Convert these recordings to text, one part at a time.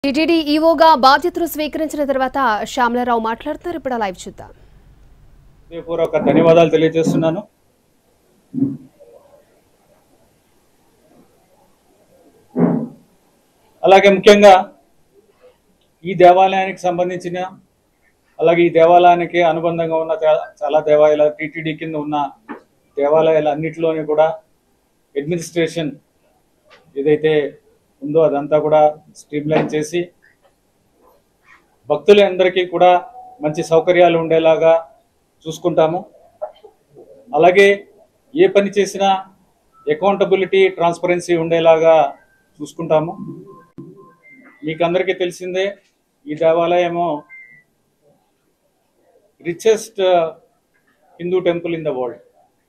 TTD ఈవోగా బాధ్యతలు స్వీకరించిన తర్వాత శ్యామలరావు మాట్లాడుతున్నారు ఇప్పుడు ఆ లైవ్ చూద్దాం హృదయపూర్వక ధన్యవాదాలు తెలియజేస్తున్నాను అలాగే ముఖ్యంగా ఈ దేవాలయానికి సంబంధించిన అలాగే ఈ దేవాలయానికి అనుబంధంగా ఉన్న చా- చాలా దేవాలయాలు టీటీడీ కింద ఉన్న దేవాలయాలు అన్నిటిలోని కూడా అడ్మినిస్ట్రేషన్ ఏదైతే ఉందో అదంతా కూడా స్ట్రీమ్లైన్ చేసి భక్తులందరికీ కూడా మంచి సౌకర్యాలు ఉండేలాగా చూసుకుంటాము అలాగే ఏ పని చేసినా అకౌంటబిలిటీ ట్రాన్స్పరెన్సీ ఉండేలాగా చూసుకుంటాము మీకు అందరికీ తెలిసిందే ఈ దేవాలయము richest Hindu temple in the world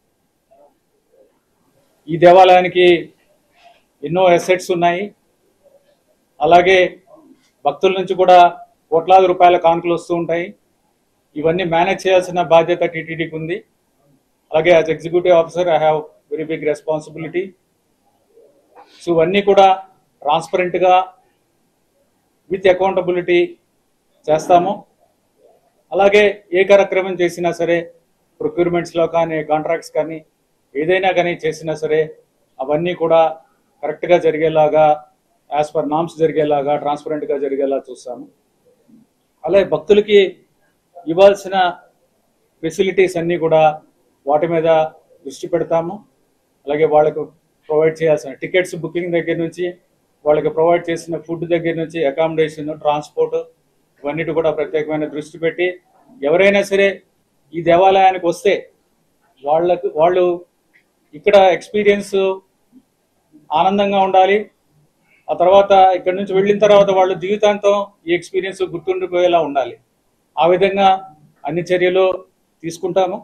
ఈ దేవాలయానికి ఎన్నో అసెట్స్ ఉన్నాయి అలాగే భక్తుల నుంచి కూడా కోట్లాది రూపాయల కానుకలు వస్తూ ఉంటాయి ఇవన్నీ మేనేజ్ చేయాల్సిన బాధ్యత టీటీడీకి ఉంది అలాగే as executive officer I have very big responsibility so ఇవన్నీ కూడా ట్రాన్స్పరెంట్గా విత్ అకౌంటబిలిటీ చేస్తాము అలాగే ఏ కార్యక్రమం చేసినా సరే ప్రొక్యూర్మెంట్స్లో కానీ కాంట్రాక్ట్స్ కానీ ఏదైనా కానీ చేసినా సరే అవన్నీ కూడా కరెక్ట్గా జరిగేలాగా యాజ్ పర్ నామ్స్ జరిగేలాగా ట్రాన్స్పరెంట్గా జరిగేలా చూస్తాము అలాగే భక్తులకి ఇవ్వాల్సిన ఫెసిలిటీస్ అన్నీ కూడా వాటి మీద దృష్టి పెడతాము అలాగే వాళ్ళకు ప్రొవైడ్ చేయాల్సిన టికెట్స్ బుకింగ్ దగ్గర నుంచి వాళ్ళకి ప్రొవైడ్ చేసిన ఫుడ్ దగ్గర నుంచి అకామిడేషన్ ట్రాన్స్పోర్ట్ ఇవన్నిటి కూడా ప్రత్యేకమైన దృష్టి పెట్టి ఎవరైనా సరే ఈ దేవాలయానికి వస్తే వాళ్ళకు వాళ్ళు ఇక్కడ ఎక్స్పీరియన్స్ ఆనందంగా ఉండాలి ఆ తర్వాత ఇక్కడ నుంచి వెళ్ళిన తర్వాత వాళ్ళు జీవితాంతం ఈ ఎక్స్పీరియన్స్ గుర్తుండిపోయేలా ఉండాలి ఆ విధంగా అన్ని చర్యలు తీసుకుంటాము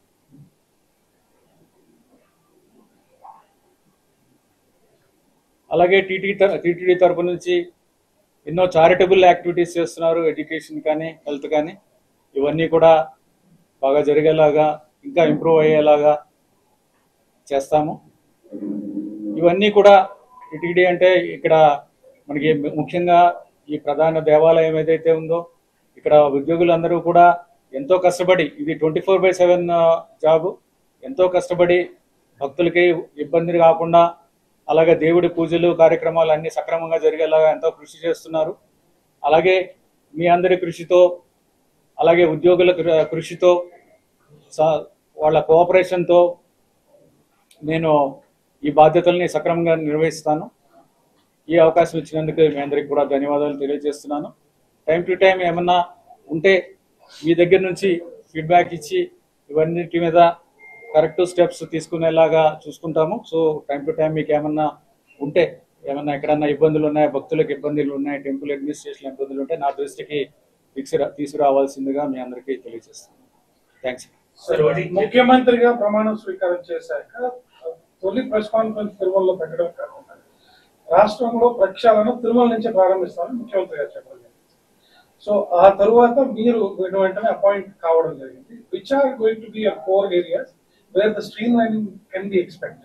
అలాగే టీటీ టీటీడీ తరపు నుంచి ఎన్నో చారిటబుల్ యాక్టివిటీస్ చేస్తున్నారు ఎడ్యుకేషన్ కానీ హెల్త్ కానీ ఇవన్నీ కూడా బాగా జరిగేలాగా ఇంకా ఇంప్రూవ్ అయ్యేలాగా చేస్తాము ఇవన్నీ కూడా టిటిడి అంటే ఇక్కడ మనకి ముఖ్యంగా ఈ ప్రధాన దేవాలయం ఏదైతే ఉందో ఇక్కడ ఉద్యోగులందరూ కూడా ఎంతో కష్టపడి ఇది twenty four by seven job ఎంతో కష్టపడి భక్తులకి ఇబ్బంది కాకుండా అలాగే దేవుడి పూజలు కార్యక్రమాలు అన్ని సక్రమంగా జరిగేలాగా ఎంతో కృషి చేస్తున్నారు అలాగే మీ అందరి కృషితో అలాగే ఉద్యోగుల కృ- కృషితో స- వాళ్ళ కోఆపరేషన్తో నేను ఈ బాధ్యతల్ని సక్రమంగా నిర్వహిస్తాను ఈ అవకాశం ఇచ్చినందుకు మీ అందరికి కూడా ధన్యవాదాలు తెలియజేస్తున్నాను టైం టు టైం ఏమన్నా ఉంటే మీ దగ్గర నుంచి ఫీడ్బ్యాక్ ఇచ్చి ఇవన్నిటి మీద కరెక్ట్ స్టెప్స్ తీసుకునేలాగా చూసుకుంటాము సో టైం టు టైం మీకు ఏమన్నా ఉంటే ఏమన్నా ఎక్కడన్నా ఇబ్బందులు ఉన్నాయి భక్తులకు ఇబ్బందులు ఉన్నాయి టెంపుల్ అడ్మినిస్ట్రేషన్ ఇబ్బందులు ఉంటే నా దృష్టికి తీసుకురా తీసుకురావాల్సిందిగా మీ అందరికీ తెలియజేస్తాను థ్యాంక్స్ ముఖ్యమంత్రిగా ప్రమాణ స్వీకారం చేశాక తొలి ప్రెస్ కాన్ఫరెన్స్ తిరుమలలో పెట్టడం కాకుండా రాష్ట్రంలో ప్రక్షాళన తిరుమల నుంచి ప్రారంభిస్తామని ముఖ్యమంత్రి గారు చెప్పడం జరిగింది సో ఆ తరువాత మీరు వెను వెంటనే అపాయింట్ కావడం జరిగింది which are going to be a four areas where the streamlining can be expected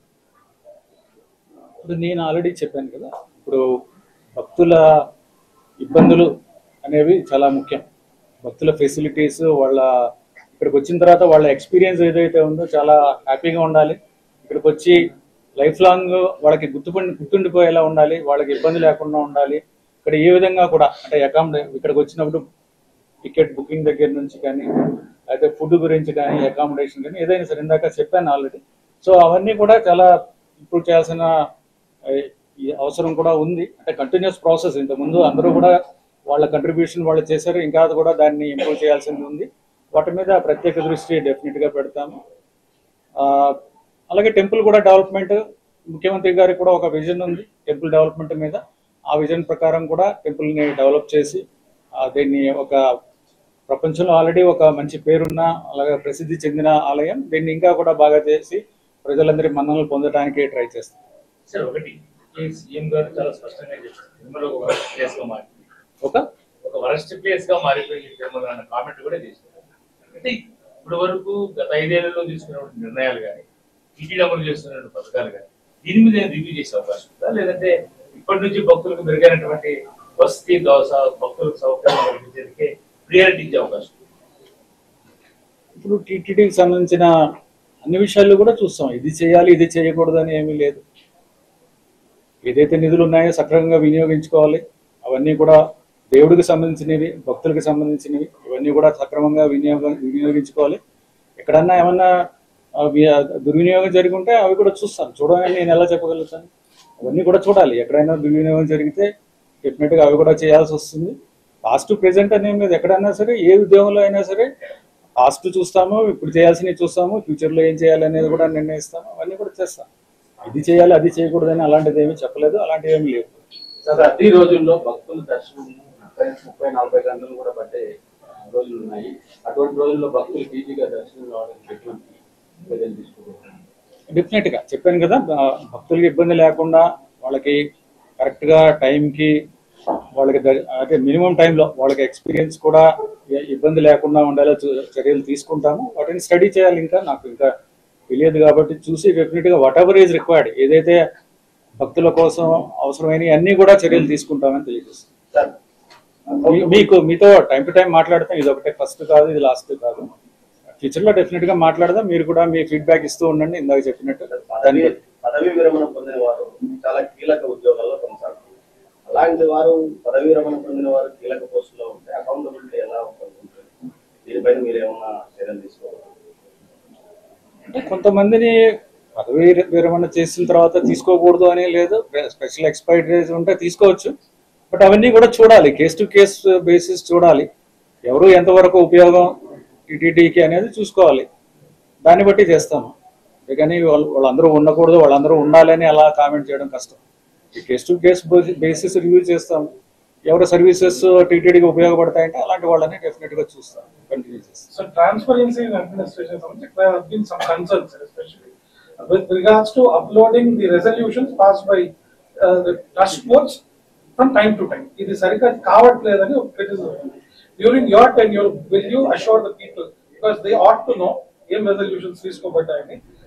ఇప్పుడు నేను ఆల్రెడీ చెప్పాను కదా ఇప్పుడు భక్తుల ఇబ్బందులు అనేవి చాలా ముఖ్యం భక్తుల ఫెసిలిటీస్ వాళ్ళ ఇక్కడికి వచ్చిన తర్వాత వాళ్ళ ఎక్స్పీరియన్స్ ఏదైతే ఉందో చాలా హ్యాపీగా ఉండాలి ఇక్కడికి వచ్చి లైఫ్ లాంగ్ వాళ్ళకి గుర్తుపడి గుర్తుండిపోయేలా ఉండాలి వాళ్ళకి ఇబ్బంది లేకుండా ఉండాలి ఇక్కడ ఏ విధంగా కూడా అంటే అకామిడే ఇక్కడికి వచ్చినప్పుడు టికెట్ బుకింగ్ దగ్గర నుంచి కానీ అయితే ఫుడ్ గురించి కానీ అకామిడేషన్ కానీ ఏదైనా సరే ఇందాక చెప్పాను ఆల్రెడీ సో అవన్నీ కూడా చాలా ఇంప్రూవ్ చేయాల్సిన ఆ, ఈ అవసరం కూడా ఉంది అంటే కంటిన్యూస్ ప్రాసెస్ ఇంత ముందు అందరూ కూడా వాళ్ళ కంట్రిబ్యూషన్ వాళ్ళు చేశారు ఇంకా కూడా దాన్ని ఇంప్రూవ్ చేయాల్సింది ఉంది వాటి మీద ప్రత్యేక దృష్టి డెఫినెట్ గా పెడతాము ఆ, అలాగే టెంపుల్ కూడా డెవలప్మెంట్ ముఖ్యమంత్రి గారికి కూడా ఒక విజన్ ఉంది టెంపుల్ డెవలప్మెంట్ మీద ఆ విజన్ ప్రకారం కూడా టెంపుల్ ని డెవలప్ చేసి ఆ, దీన్ని ఒక ప్రపంచంలో ఆల్రెడీ ఒక మంచి పేరున్న అలాగే ప్రసిద్ధి చెందిన ఆలయం దీన్ని ఇంకా కూడా బాగా చేసి ప్రజలందరి మన్ననలు పొందడానికి ట్రై చేస్తాం సార్ ఒకటి ఈ సీఎం గారు చాలా స్పష్టంగా చెప్పారు తిరుమల ఒక వరస్ట్ ప్లేస్ గా మారింది ఒక ఒక వరస్ట్ ప్లేస్ గా మారిపోయింది తిరుమల అన్న కామెంట్ కూడా చేశారు అంటే ఇప్పటి వరకు గత ఐదేళ్లలో తీసుకున్న నిర్ణయాలు కానీ టీటీడీ అమలు చేస్తున్న పథకాలు కానీ దీని మీద రివ్యూ చేసే అవకాశం ఉందా లేదంటే ఇప్పటి నుంచి భక్తులకు మెరుగైనటువంటి వసతి దోశ భక్తులకు సౌకర్యం కల్పించేందుకే ప్రియారిటీ ఇచ్చే అవకాశం ఉంది. ఇప్పుడు టీటీడీకి సంబంధించిన అన్ని విషయాల్లో కూడా చూస్తాం ఇది చేయాలి ఇది చేయకూడదు అని ఏమీ లేదు ఏదైతే నిధులు ఉన్నాయో సక్రమంగా వినియోగించుకోవాలి అవన్నీ కూడా దేవుడికి సంబంధించినవి భక్తులకు సంబంధించినవి ఇవన్నీ కూడా సక్రమంగా వినియోగం వినియోగించుకోవాలి ఎక్కడన్నా ఏమన్నా ఆ, వి- దుర్వినియోగం జరిగి ఉంటే అవి కూడా చూస్తాను చూడగానే నేను ఎలా చెప్పగలుగుతాను అవన్నీ కూడా చూడాలి ఎక్కడైనా దుర్వినియోగం జరిగితే డెఫినెట్గా అవి కూడా చేయాల్సి వస్తుంది పాస్ట్ ప్రెసెంట్ అనే మీద ఎక్కడైనా సరే ఏ ఉద్యోగంలో అయినా సరే పాస్ట్ చూస్తాము ఇప్పుడు చేయాల్సినవి చూస్తాము ఫ్యూచర్ లో ఏం చేయాలి అనేది కూడా నిర్ణయిస్తాము అవన్నీ కూడా చేస్తాం ఇది చేయాలి అది చేయకూడదని అలాంటిది ఏమీ చెప్పలేదు అలాంటివి ఏమీ లేవు సార్ అన్ని రోజుల్లో భక్తుల దర్శనం ముప్పై ముప్పై నలభై గంటలు కూడా పట్టే రోజులు ఉన్నాయి అటువంటి రోజుల్లో భక్తులు ఈజీగా దర్శనం కావడానికి ఎటువంటి చర్యలు తీసుకోవాలి డెఫినెట్ గా చెప్పాను కదా బ- భక్తులకి ఇబ్బంది లేకుండా వాళ్ళకి కరెక్ట్ గా టైం కి వాళ్ళకి ద- అదే మినిమం టైంలో వాళ్ళకి ఎక్స్పీరియన్స్ కూడా ఇ- ఇబ్బంది లేకుండా ఉండేలా చూ- చర్యలు తీసుకుంటాము వాటిని స్టడీ చేయాలి ఇంకా నాకు ఇంకా తెలియదు కాబట్టి చూసి డెఫినెట్ గా వాట్ ఎవర్ ఈజ్ రిక్వైర్డ్ ఏదైతే భక్తుల కోసం అవసరమైన అన్ని కూడా చర్యలు తీసుకుంటామని తెలియజేస్తాం సార్ మీ- మీకు మీతో టైం టు టైం మాట్లాడతాం ఇది ఒకటే ఫస్ట్ కాదు ఇది లాస్ట్ కాదు ఫ్యూచర్ లో డెఫినెట్ గా మాట్లాడదాం మీరు కూడా మీ ఫీడ్బ్యాక్ ఇస్తూ ఉండండి ఇందాక చెప్పినట్టు పదవి దాన్ని పదవీ విరమణ పొందిన వారు చాలా కీలక ఉద్యోగాల్లో కొనసాగుతారు అలాంటి వారు పదవీ విరమణ పొందిన వారు కీలక పోస్టులో ఉంటే అకౌంటబిలిటీ ఎలా ఉంటుంది దీనిపైన మీరు ఏమన్నా చర్యలు తీసుకోవాలి అంటే కొంతమందిని పదవి విరమణ చేసిన తర్వాత తీసుకోకూడదు అని లేదు స్పెషల్ ఎక్స్పైరీస్ ఉంటే తీసుకోవచ్చు బట్ అవన్నీ కూడా చూడాలి కేస్ టు కేస్ బేసిస్ చూడాలి ఎవరు ఎంతవరకు ఉపయోగం టీటీడీకి అనేది చూసుకోవాలి దాన్ని బట్టి చేస్తాము అందుకని వాళ్ళు వాళ్ళందరూ ఉండకూడదు వాళ్ళందరూ ఉండాలని అలా కామెంట్ చేయడం కష్టం ఈ case to case basis review చేస్తాం ఎవరు సర్వీసెస్ టీటీడీకి ఉపయోగపడతాయంటే అలాంటి వాళ్ళని డెఫినెట్ గా చూస్తాం కంటిన్యూ చేస్తాం So transparency in administration, something there have been some concerns, especially with regards to uploading the resolutions passed by uh, the trust boards from time to time. ఇది సరిగ్గా కావట్లేదని ఒక criticism ఉంది. During your tenure, will you assure the people, because they ought to know ఏం resolutions తీసుకోబడ్డాయని